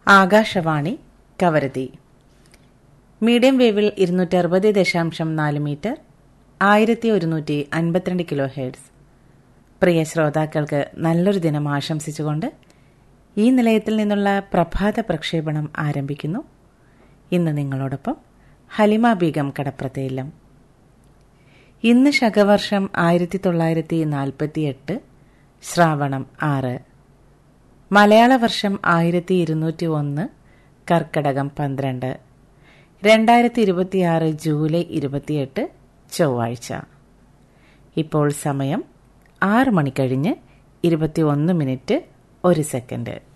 Akashvani Kavaratti medium വേവിൽ ഇരുന്നൂറ്റി അറുപത് ദശാംശം നാല് മീറ്റർ ആയിരത്തി ഒരുന്നൂറ്റി അൻപത്തിരണ്ട് കിലോ ഹെഡ്സ് പ്രിയ ശ്രോതാക്കൾക്ക് നല്ലൊരു ദിനം ആശംസിച്ചുകൊണ്ട് ഈ നിലയത്തിൽ നിന്നുള്ള പ്രഭാത പ്രക്ഷേപണം ആരംഭിക്കുന്നു ഇന്ന് നിങ്ങളോടൊപ്പം ഹലിമ ബീഗം കടപ്രതയില്ലം ഇന്ന് ശകവർഷം ആയിരത്തി തൊള്ളായിരത്തി നാൽപ്പത്തിയെട്ട് ശ്രാവണം ആറ് മലയാള വർഷം ആയിരത്തി ഇരുന്നൂറ്റി ഒന്ന് കർക്കടകം പന്ത്രണ്ട് രണ്ടായിരത്തി ഇരുപത്തിയാറ് ജൂലൈ ഇരുപത്തിയെട്ട് ചൊവ്വാഴ്ച ഇപ്പോൾ സമയം ആറ് മണി കഴിഞ്ഞ് ഇരുപത്തി ഒന്ന് മിനിറ്റ് ഒരു സെക്കൻഡ്